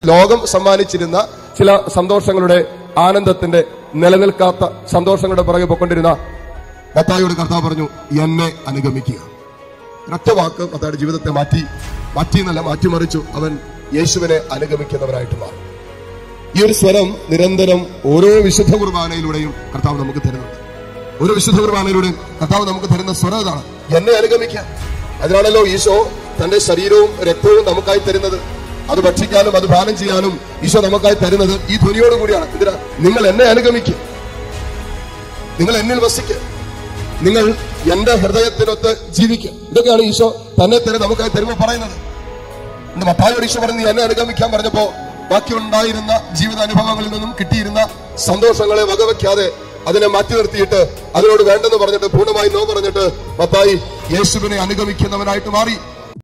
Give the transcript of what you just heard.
ലോകം സമ്മാനിച്ചിരുന്ന ചില സന്തോഷങ്ങളുടെ ആനന്ദത്തിന്റെ നിലനിൽക്കാത്ത സന്തോഷങ്ങളുടെ പുറകെ പൊക്കൊണ്ടിരുന്ന മത്തായിയോട് കർത്താവ് പറഞ്ഞു എന്നെ അനുഗമിക്കുക ഒരൊറ്റ വാക്ക് മത്തായുടെ ജീവിതത്തെ മാറ്റി മാറ്റി എന്നല്ല മാറ്റിമറിച്ചു അവൻ യേശുവിനെ അനുഗമിക്കുന്നവനായിട്ട് മാറി ഈ ഒരു സ്വരം നിരന്തരം ഓരോ വിശുദ്ധ കുർബാനയിലൂടെയും കർത്താവ് നമുക്ക് തരുന്നുണ്ട് ഓരോ വിശുദ്ധ കുർബാനയിലൂടെയും കർത്താവ് നമുക്ക് തരുന്ന സ്വരം ഇതാണ് എന്നെ അനുഗമിക്കാം അതിനാണല്ലോ ഈശോ തന്റെ ശരീരവും രക്തവും നമുക്കായി തരുന്നത് അത് ഭക്ഷിക്കാനും അത് പാനം ചെയ്യാനും ഈശോ നമുക്കായി തരുന്നത് ഈ ധ്വനിയോട് കൂടിയാണ് എന്തിനാ നിങ്ങൾ എന്നെ അനുഗമിക്കുക നിങ്ങൾ എന്നിൽ വസിക്കുക നിങ്ങൾ എന്റെ ഹൃദയത്തിനൊത്ത് ജീവിക്കുക ഇതൊക്കെയാണ് ഈശോ തന്നെ തന്നെ നമുക്കായി തരുമ്പോൾ പറയുന്നത് ഇന്ന് മത്തായോട് ഈശോ പറഞ്ഞ് നീ എന്നെ അനുഗമിക്കാൻ പറഞ്ഞപ്പോ ബാക്കി ഉണ്ടായിരുന്ന ജീവിത അനുഭവങ്ങളിൽ നിന്നും കിട്ടിയിരുന്ന സന്തോഷങ്ങളെ വകവെക്കാതെ അതിനെ മാറ്റി നിർത്തിയിട്ട് അതിനോട് വേണ്ടെന്ന് പറഞ്ഞിട്ട് പൂർണ്ണമായി നോ പറഞ്ഞിട്ട് മത്തായി യേശുവിനെ അനുഗമിക്കുന്നവനായിട്ട് മാറി